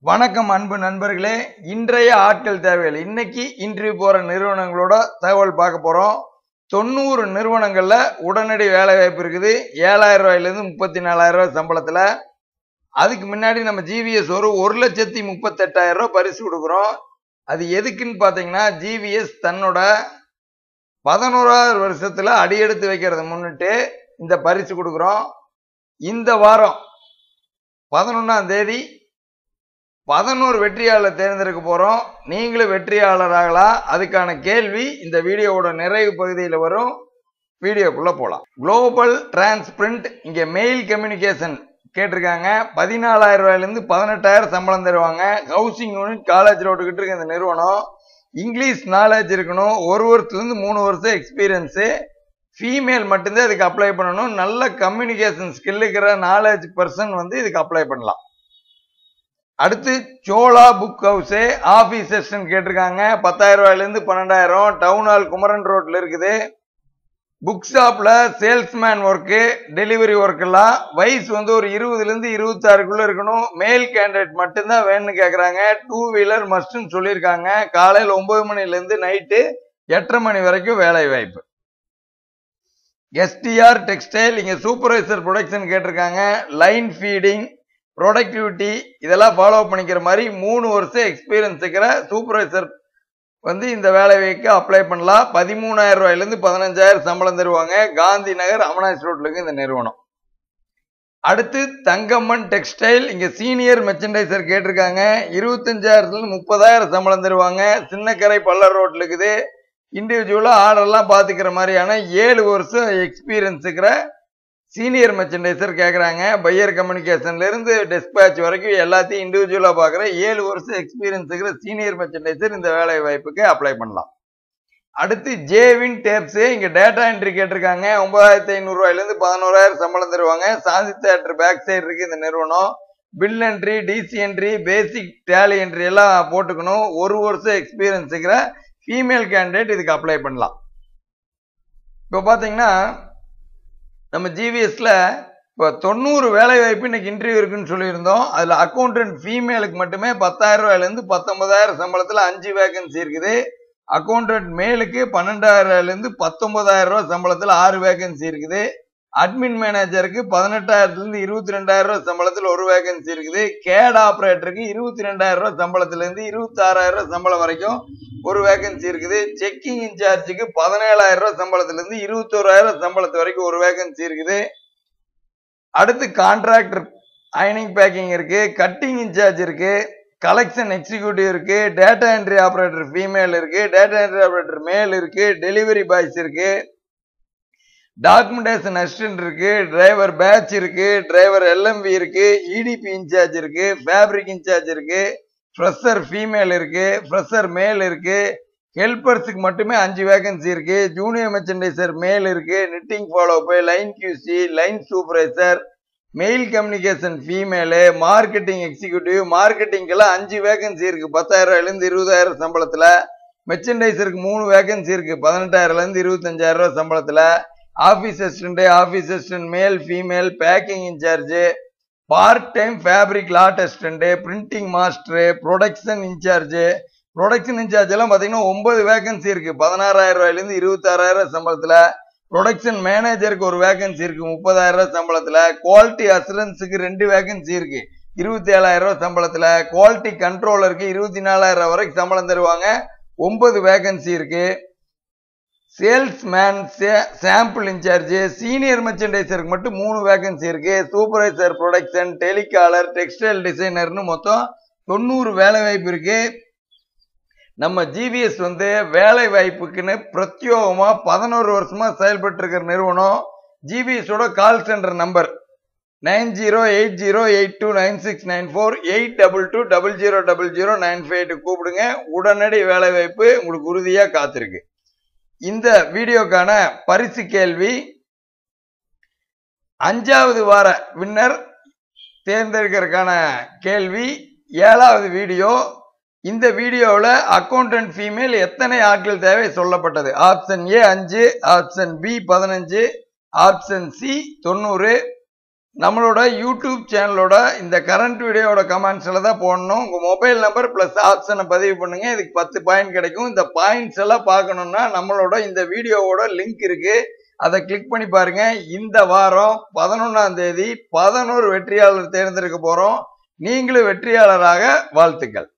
வணக்கம் அன்பு நண்பர்களே இன்றைய ஆட்கள் தேவைகள் இன்னைக்கு இன்டர்வியூ போற நிறுவனங்களோட தகவல் பார்க்க போறோம் தொண்ணூறு நிறுவனங்கள்ல உடனடி வேலை வாய்ப்பு இருக்குது ஏழாயிரம் ரூபாயில இருந்து முப்பத்தி நாலாயிரம் ரூபாய் சம்பளத்துல அதுக்கு முன்னாடி நம்ம ஜிவிஎஸ் ஒரு ஒரு லட்சத்தி முப்பத்தெட்டாயிரம் ரூபாய் பரிசு கொடுக்குறோம் அது எதுக்குன்னு பாத்தீங்கன்னா ஜிவிஎஸ் தன்னோட பதினோராவது வருஷத்துல அடியெடுத்து வைக்கிறத முன்னிட்டு இந்த பரிசு கொடுக்குறோம் இந்த வாரம் பதினொன்னாம் தேதி பதினோரு வெற்றியாளர் தேர்ந்தெடுக்க போறோம் நீங்களும் வெற்றியாளராகலாம் அதுக்கான கேள்வி இந்த வீடியோவோட நிறைவு பகுதியில் வரும் வீடியோக்குள்ள போலாம் குளோபல் டிரான்ஸ்பிரிண்ட் இங்க மெயில் கம்யூனிகேஷன் கேட்டிருக்காங்க பதினாலாயிரம் ரூபாயிலிருந்து பதினெட்டாயிரம் சம்பளம் தருவாங்க ஹவுசிங் யூனிட் காலேஜ் ரோட்டுக்கிட்டு இருக்க இந்த நிறுவனம் இங்கிலீஷ் நாலேஜ் இருக்கணும் ஒரு வருஷத்துலேருந்து மூணு வருஷம் எக்ஸ்பீரியன்ஸு ஃபீமேல் மட்டும்தான் இதுக்கு அப்ளை பண்ணணும் நல்ல கம்யூனிகேஷன் ஸ்கில் இருக்கிற நாலேஜ் பர்சன் வந்து இதுக்கு அப்ளை பண்ணலாம் அடுத்து Sola book house office session கேட்டிருக்காங்க பத்தாயிரம் ரூபாயிலேருந்து பன்னெண்டாயிரம் டவுன் ஹால் குமரன் ரோட்ல இருக்குது புக் ஷாப்ல சேல்ஸ்மேன் ஒர்க்கு டெலிவரி ஒர்க் எல்லாம் வயசு வந்து ஒரு இருபதுலேருந்து இருபத்தாறுக்குள்ள இருக்கணும் மேல் கேண்டிடேட் மட்டும்தான் வேணும்னு கேட்குறாங்க டூ வீலர் மஸ்ட்னு சொல்லியிருக்காங்க காலையில் ஒன்பது மணிலேருந்து நைட்டு எட்டரை மணி வரைக்கும் வேலை வாய்ப்பு எஸ்டிஆர் டெக்ஸ்டைல் இங்க சூப்பர்வைசர் ப்ரொடக்ஷன் கேட்டிருக்காங்க லைன் ஃபீடிங் ப்ரொடக்டிவிட்டி இதெல்லாம் ஃபாலோ பண்ணிக்கிற மாதிரி மூணு வருஷம் எக்ஸ்பீரியன்ஸ் இருக்கிற சூப்பர்வைசர் வந்து இந்த வேலைக்கு அப்ளை பண்ணலாம் பதிமூணாயிரம் ரூபாயிலேருந்து பதினஞ்சாயிரம் சம்பளம் தருவாங்க காந்தி நகர் அமனாஸ் ரோட்ல இருக்கு இந்த நிறுவனம் அடுத்து தங்கம்மன் டெக்ஸ்டைல் இங்க சீனியர் மெர்ச்சன்டைசர் கேட்டிருக்காங்க இருபத்தஞ்சாயிரத்துல முப்பதாயிரம் சம்பளம் தருவாங்க சின்னக்கரை பல்லர் ரோட்ல இருக்குது இண்டிவிஜுவலா ஆர்டர்லாம் பாத்துக்கிற மாதிரியான ஏழு வருஷம் எக்ஸ்பீரியன்ஸ் இருக்கிற சீனியர் மெர்ச்சன்டைசர் கேட்குறாங்க பையர் கம்யூனிகேஷன்ல இருந்து டெஸ்பேச் வரைக்கும் எல்லாத்தையும் இண்டிவிஜுவலா பார்க்குற ஏழு வருஷம் எக்ஸ்பீரியன்ஸ் இருக்கிற சீனியர் மெர்ச்சன்டைசர் இந்த வேலை வாய்ப்புக்கு அப்ளை பண்ணலாம் அடுத்து ஜேவின் டேப்ஸ் இங்க டேட்டா என்ட்ரி கேட்டிருக்காங்க ஒன்பதாயிரத்தி ஐநூறு ரூபாயில இருந்து பதினோராயிரம் சம்பளம் தருவாங்க சாந்தி தேட்டர் பேக் சைடு இருக்கு இந்த நிறுவனம் bill entry DC entry basic Tally entry எல்லாம் போட்டுக்கணும் ஒரு வருஷம் எக்ஸ்பீரியன்ஸ் இருக்கிற ஃபீமேல் கேண்டிடேட் இதுக்கு அப்ளை பண்ணலாம் இப்போ பார்த்தீங்கன்னா நம்ம ஜிவிஎஸ்ல இப்போ தொண்ணூறு வேலை வாய்ப்பு இன்னைக்கு இன்டர்வியூ இருக்குன்னு சொல்லியிருந்தோம் அதில் அக்கௌண்டன்ட் ஃபீமேலுக்கு மட்டுமே பத்தாயிரம் ரூபாயிலேருந்து பத்தொன்பதாயிரம் சம்பளத்தில் அஞ்சு வேகன்சி இருக்குது அக்கௌண்டன்ட் மேலுக்கு பன்னெண்டாயிரம் ரூபாயிலேருந்து பத்தொன்பதாயிரம் ரூபாய் சம்பளத்தில் ஆறு வேகன்சி இருக்குது அட்மின் மேனேஜருக்கு பதினெட்டாயிரத்துலேருந்து இருபத்தி ரெண்டாயிரம் ரூபாய் சம்பளத்தில் ஒரு வேகன்சி இருக்குது கேட் ஆப்ரேட்டருக்கு இருபத்தி ரெண்டாயிரம் ரூபாய் சம்பளத்துலேருந்து இருபத்தி ஆறாயிரம் ரூபாய் சம்பளம் வரைக்கும் ஒரு வேகன்சி இருக்குது செக்கிங் இன்சார்ஜுக்கு பதினேழாயிரம் ரூபாய் சம்பளத்துல இருந்து இருபத்தோராயிரம் சம்பளத்து வரைக்கும் ஒரு வேகன்சி இருக்குது அடுத்து கான்ட்ராக்டர் அயனிங் பேக்கிங் இருக்கு கட்டிங் இன்சார்ஜ் இருக்கு கலெக்ஷன் எக்ஸிக்யூட்டிவ் இருக்கு டேட்டா என்ட்ரி ஆப்ரேட்டர் ஃபீமேல் இருக்கு டேட்டா என்ட்ரி ஆப்ரேட்டர் மேல் இருக்கு டெலிவரி பாய்ஸ் இருக்கு டாக்குமெண்டேஷன் அசிஸ்டன்ட் இருக்கு டிரைவர் பேட்ச் இருக்கு டிரைவர் எல்எம்பி இருக்கு இடிபி இன்சார்ஜ் இருக்கு ஃபேப்ரிக் இன்சார்ஜ் இருக்கு ஃப்ரெஷர் ஃபீமேல் இருக்கு ஃப்ரெஷர் மேல் இருக்கு ஹெல்பர்ஸுக்கு மட்டுமே அஞ்சு வேகன்சி இருக்கு ஜூனியர் மெர்ச்சன்டைசர் மேல் இருக்கு knitting follow up line QC line supervisor male communication female marketing executive மார்க்கெட்டிங்கெல்லாம் அஞ்சு வேகன்சி இருக்கு பத்தாயிரம் ரூபாயிலேருந்து இருபதாயிரம் சம்பளத்தில் மெர்ச்சன்டைசருக்கு மூணு வேகன்சி இருக்கு பதினெட்டாயிரம்லேருந்து இருபத்தஞ்சாயிரம் ரூபாய் சம்பளத்தில் office assistant office assistant male female packing incharge part time fabric lot assistant printing master production incharge production incharge எல்லாம் பார்த்தீங்கன்னா ஒன்பது வேகன்சி இருக்கு பதினாறாயிரம் ரூபாயிலேருந்து இருபத்தாறாயிரம் சம்பளத்தில் ப்ரொடக்ஷன் மேனேஜருக்கு ஒரு வேகன்சி இருக்கு முப்பதாயிரம் ரூபாய் சம்பளத்தில் குவாலிட்டி அசூரன்ஸுக்கு ரெண்டு வேகன்சி இருக்கு இருபத்தி ஏழாயிரம் ரூபாய் சம்பளத்தில் குவாலிட்டி கண்ட்ரோலருக்கு இருபத்தி நாலாயிரம் ரூபாய் வரைக்கும் சம்பளம் தருவாங்க ஒன்பது வேகன்சி இருக்கு சேல்ஸ்மேன் சாம்பிள் இன்சார்ஜ் சீனியர் மெர்ச்சன்டைசருக்கு மட்டும் மூணு வேகன்சி இருக்கு சூப்பர்வைசர் ப்ரொடக்ஷன் டெலிகாலர் டெக்ஸ்டைல் டிசைனர்னு மொத்தம் தொண்ணூறு வேலை வாய்ப்பு இருக்கு நம்ம ஜிவிஎஸ் வந்து வேலை வாய்ப்புக்குன்னு பிரத்யோகமா பதினோரு வருஷமா செயல்பட்டு இருக்கிற நிறுவனம் ஜிவிஎஸோட call centre number nine zero eight zero eight two nine six nine four eight double two double zero double zero nine five கூப்பிடுங்க உடனடி வேலை வாய்ப்பு உங்களுக்கு உறுதியாக காத்திருக்கு இந்த வீடியோக்கான பரிசு கேள்வி அஞ்சாவது வார வின்னர் தேர்ந்தெடுக்கிறதுக்கான கேள்வி ஏழாவது வீடியோ இந்த வீடியோவில் அக்கௌண்டன்ட் ஃபீமேல் எத்தனை ஆட்கள் தேவை சொல்லப்பட்டது ஆப்ஷன் ஏ அஞ்சு ஆப்ஷன் பி பதினஞ்சு ஆப்ஷன் சி தொண்ணூறு நம்மளோட யூடியூப் சேனலோட இந்த கரண்ட் வீடியோவோட கமெண்ட்ஸில் தான் போடணும் உங்கள் மொபைல் நம்பர் ப்ளஸ் ஆப்ஷனை பதிவு பண்ணுங்க இதுக்கு பத்து பாயிண்ட் கிடைக்கும் இந்த பாயிண்ட்ஸ் எல்லாம் பார்க்கணுன்னா நம்மளோட இந்த வீடியோவோட லிங்க் இருக்கு அதை கிளிக் பண்ணி பாருங்க இந்த வாரம் பதினொன்றாம் தேதி பதினோரு வெற்றியாளர் தேர்ந்தெடுக்க போகிறோம் நீங்களும் வெற்றியாளராக வாழ்த்துக்கள்